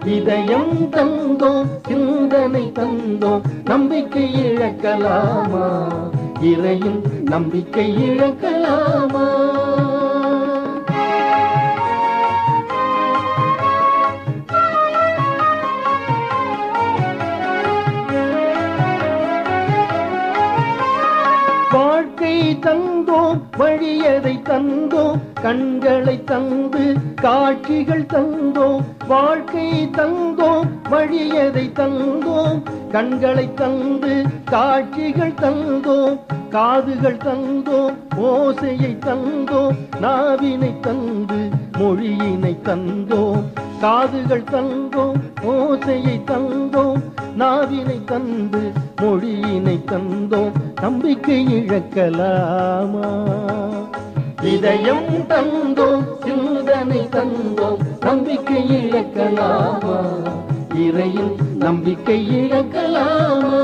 இதயம் தந்தோம் சிந்தனை தந்தோம் நம்பிக்கை இழக்கலாமா இறையின் நம்பிக்கை இழக்கலாமா வாழ்க்கை தந்தோம் வழியதை தந்தோம் கண்களை தந்து காட்சிகள் தந்தோம் வாழ்க்கை தந்தோம் வழியதை தந்தோம் கண்களை தந்து காட்சிகள் தந்தோம் காதுகள் தந்தோம் ஓசையை தந்தோம் நாவினை தந்து மொழியினை தந்தோம் காதுகள் தந்தோம் ஓசையை தந்தோம் நாவினை தந்து மொழியினை தந்தோம் நம்பிக்கை இழக்கலாமா இதயம் தந்தோம் சிந்தனை தந்தோம் நம்பிக்கை இழக்கலாமா இறையில் நம்பிக்கை இழக்கலாமா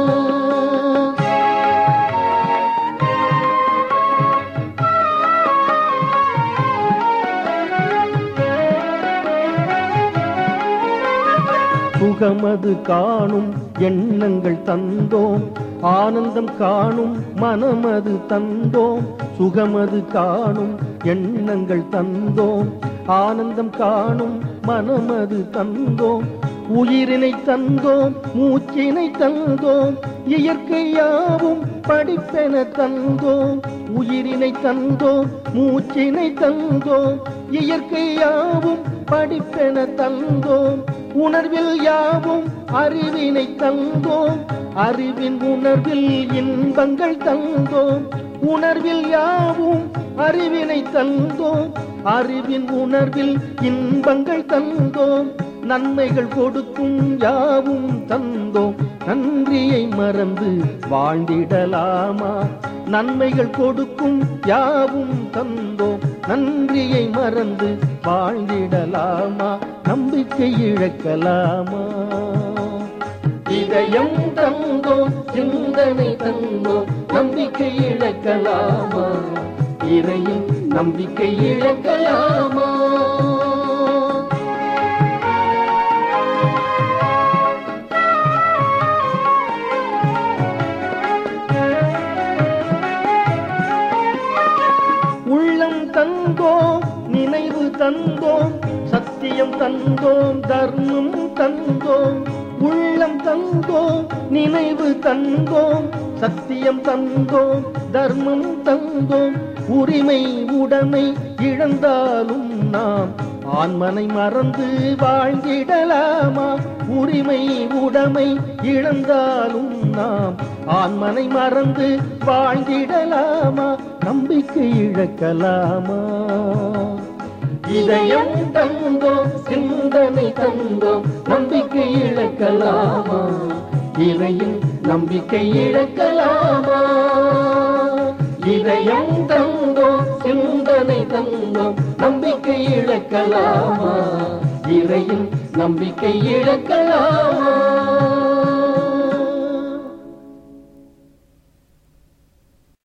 சுகமது காணும் எண்ணங்கள் தந்தோம் ஆனந்தம் காணும் மனமது தந்தோம் சுகமது காணும் எண்ணங்கள் தந்தோம் ஆனந்தம் காணும் மனமது தந்தோம் உயிரினை தந்தோம் மூச்சினை தந்தோம் இயற்கையாவும் படிப்பென தந்தோம் உயிரினை தந்தோம் மூச்சினை தந்தோம் இயற்கையாவும் படிப்பென தந்தோம் உணர்வில் யாவும் அறிவினை தந்தோம் அறிவின் உணர்வில் இன்பங்கள் தந்தோம் உணர்வில் யாவும் அறிவினை தந்தோம் அறிவின் உணர்வில் இன்பங்கள் தந்தோம் நன்மைகள் கொடுக்கும் யாவும் தந்தோம் நன்றியை மறந்து வாழ்ந்திடலாமா நன்மைகள் கொடுக்கும் யாவும் தந்தோம் நன்றியை மறந்து வாழ்ந்திடலாமா நம்பிக்கை இழக்கலாமா இதயம் தந்தோம் சிந்தனை தந்தோம் நம்பிக்கை இழக்கலாமா இறையில் நம்பிக்கை இழக்கலாமா உள்ளம் தந்தோம் நினைவு தந்தோம் சத்தியம் தந்தோம் தர்மம் தந்தோம் உள்ளம் தந்தோம் நினைவு தந்தோம் சத்தியம் தந்தோம் தர்மம் தந்தோம் உரிமை உடைமை இழந்தாலும் நாம் ஆண்மனை மறந்து வாழ்ந்திடலாமா உரிமை உடைமை இழந்தாலும் நாம் ஆண்மனை மறந்து வாழ்ந்திடலாமா நம்பிக்கை இழக்கலாமா இதயம் தந்தோம் சிந்தனை தந்தோம் நம்பிக்கை இழக்கலாமா இறையில் நம்பிக்கை இழக்கலாமா இதயம் தந்தோம் சிந்தனை தந்தோம் நம்பிக்கை இழக்கலாமா இறையில் நம்பிக்கை இழக்கலாமா